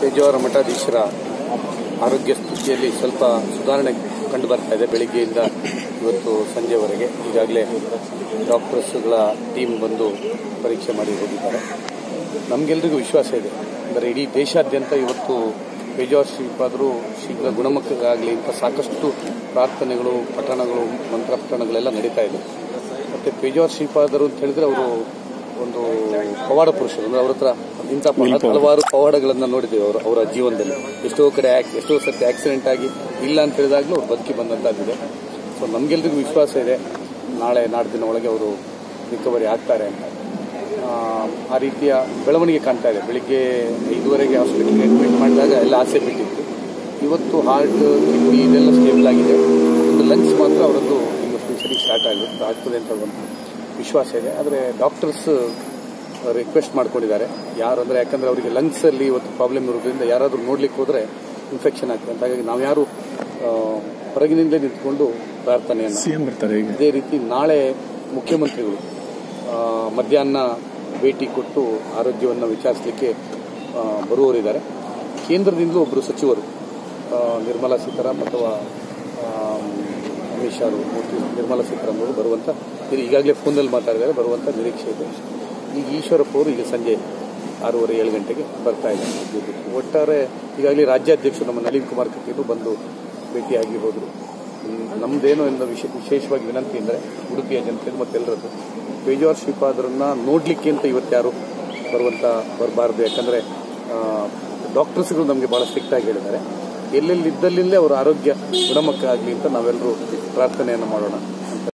ಪೇಜಾವರ ಮಠಾಧೀಶರ ಆರೋಗ್ಯ ಸ್ಥಿತಿಯಲ್ಲಿ ಸ್ವಲ್ಪ ಸುಧಾರಣೆ ಕಂಡು ಬರ್ತಾ ಇದೆ ಬೆಳಿಗ್ಗೆಯಿಂದ ಇವತ್ತು ಸಂಜೆವರೆಗೆ ಈಗಾಗಲೇ ಡಾಕ್ಟರ್ಸ್ಗಳ ಟೀಮ್ ಬಂದು ಪರೀಕ್ಷೆ ಮಾಡಿ ಹೋಗಿದ್ದಾರೆ ನಮಗೆಲ್ಲರಿಗೂ ವಿಶ್ವಾಸ ಇದೆ ಅಂದರೆ ಇಡೀ ದೇಶಾದ್ಯಂತ ಇವತ್ತು ಪೇಜಾವರ ಶ್ರೀಪಾದರು ಶೀಘ್ರ ಗುಣಮುಖರಾಗಲಿ ಅಂತ ಸಾಕಷ್ಟು ಪ್ರಾರ್ಥನೆಗಳು ಪಠಣಗಳು ಮಂತ್ರ ಪಠಣಗಳೆಲ್ಲ ನಡೀತಾ ಇದೆ ಮತ್ತು ಪೇಜಾವರ ಶ್ರೀಪಾದರು ಅಂತ ಹೇಳಿದ್ರೆ ಅವರು ಒಂದು ಪವಾಡ ಪುರುಷರು ಅಂದ್ರೆ ಅವ್ರ ಹತ್ರ ಇಂಥ ಪ- ಹಲವಾರು ಪವಾಡಗಳನ್ನು ನೋಡಿದ್ದೇವೆ ಅವರು ಅವರ ಜೀವನದಲ್ಲಿ ಎಷ್ಟೋ ಕಡೆ ಆಕ್- ಎಷ್ಟೋ ಸರ್ತಿ ಆಕ್ಸಿಡೆಂಟ್ ಆಗಿ ಇಲ್ಲ ಅಂತ ಹೇಳಿದಾಗಲೂ ಅವ್ರು ಬದುಕಿ ಬಂದಂತಾಗಿದೆ ಸೊ ನಮಗೆಲ್ರಿಗೂ ವಿಶ್ವಾಸ ಇದೆ ನಾಳೆ ನಾಡ್ದಿನ ಒಳಗೆ ಅವರು ರಿಕವರಿ ಆಗ್ತಾರೆ ಅಂತ ಆ, ಆ ರೀತಿಯ ಬೆಳವಣಿಗೆ ಕಾಣ್ತಾ ಇದೆ ಬೆಳಿಗ್ಗೆ ಐದುವರೆಗೆ ಹಾಸ್ಪಿಟಲ್ಗೆ ಅಡ್ಮಿಟ್ ಮಾಡಿದಾಗ ಎಲ್ಲ ಆಸೆ ಬಿಟ್ಟಿತ್ತು ಇವತ್ತು ಹಾರ್ಟ್ ಕಿಡ್ನಿ ಇದೆಲ್ಲ ಸ್ಟೇಬಲ್ ಆಗಿದೆ ಒಂದು ಲಂಗ್ಸ್ ಮಾತ್ರ ಅವರದ್ದು ಇನ್ನು ಸರಿ ಸ್ಟಾರ್ಟ್ ಆಗುತ್ತೆ ಆಗ್ತದೆ ಅಂತ ಒಂದು ವಿಶ್ವಾಸ ಇದೆ ಆದರೆ ಡಾಕ್ಟರ್ಸ್ ರಿಕ್ವೆಸ್ಟ್ ಮಾಡ್ಕೊಂಡಿದ್ದಾರೆ ಯಾರು ಅಂದರೆ ಯಾಕಂದರೆ ಅವರಿಗೆ ಲಂಗ್ಸಲ್ಲಿ ಇವತ್ತು ಪ್ರಾಬ್ಲಮ್ ಇರೋದ್ರಿಂದ ಯಾರಾದರೂ ನೋಡ್ಲಿಕ್ಕೆ ಹೋದರೆ ಇನ್ಫೆಕ್ಷನ್ ಆಗ್ತದೆ ಅಂತ ಹಾಗಾಗಿ ನಾವು ಯಾರು ಆ, ಹೊರಗಿನಿಂದಲೇ ನಿಂತ್ಕೊಂಡು ಪ್ರಾರ್ಥನೆಯನ್ನು ಸಿಎಂ ಬರ್ತಾರೆ ಈಗ ಇದೇ ರೀತಿ ನಾಳೆ ಮುಖ್ಯಮಂತ್ರಿಗಳು ಆ, ಮಧ್ಯಾಹ್ನ ಭೇಟಿ ಕೊಟ್ಟು ಆರೋಗ್ಯವನ್ನು ವಿಚಾರಿಸಲಿಕ್ಕೆ ಆ, ಬರುವವರಿದ್ದಾರೆ ಕೇಂದ್ರದಿಂದಲೂ ಒಬ್ಬರು ಸಚಿವರು ಆ, ನಿರ್ಮಲಾ ಸೀತಾರಾಮ್ ಅಥವಾ ಆ, ಅಮಿತ್ ಶಾ ಅವರು ಮೂರ್ತಿ ನಿರ್ಮಲಾ ಸೀತಾರಾಮ್ ಅವರು ಬರುವಂತ ಇದು ಈಗಾಗಲೇ ಫೋನಲ್ಲಿ ಮಾತಾಡಿದ್ದಾರೆ ಬರುವಂತ ನಿರೀಕ್ಷೆ ಇದೆ ಈಗ ಈಶ್ವರಪ್ಪ ಅವರು ಈಗ ಸಂಜೆ ಆರೂವರೆ ಏಳು ಗಂಟೆಗೆ ಬರ್ತಾ ಇದ್ದಾರೆ ಒಟ್ಟಾರೆ ಈಗಾಗಲೇ ರಾಜ್ಯಾಧ್ಯಕ್ಷರು ನಮ್ಮ ನಳಿನ್ ಕುಮಾರ್ ಕಟೀಲು ಬಂದು ಭೇಟಿಯಾಗಿ ಹೋದರು ಹ್ಮ್, ನಮ್ದೇನು ಎಂದು ವಿಶೇ ವಿಶೇಷವಾಗಿ ವಿನಂತಿ ಅಂದರೆ ಉಡುಪಿಯ ಜನತೆ ಮತ್ತೆಲ್ಲರದ್ದು ಪೇಜಾವರ್ ಶ್ರೀಪಾದರನ್ನ ನೋಡ್ಲಿಕ್ಕೆ ಅಂತ ಇವತ್ತು ಯಾರು ಬರುವಂತ ಬರಬಾರ್ದು ಯಾಕಂದ್ರೆ ಡಾಕ್ಟರ್ಸ್ಗಳು ನಮಗೆ ಬಹಳ ಸ್ಟ್ರಿಕ್ಟ್ ಆಗಿ ಹೇಳಿದ್ದಾರೆ ಎಲ್ಲೆಲ್ಲಿ ಇದ್ದಲ್ಲಿಂದಲೇ ಅವರ ಆರೋಗ್ಯ ಗುಣಮುಖ ಆಗಲಿ ಅಂತ ನಾವೆಲ್ಲರೂ ಪ್ರಾರ್ಥನೆಯನ್ನು ಮಾಡೋಣ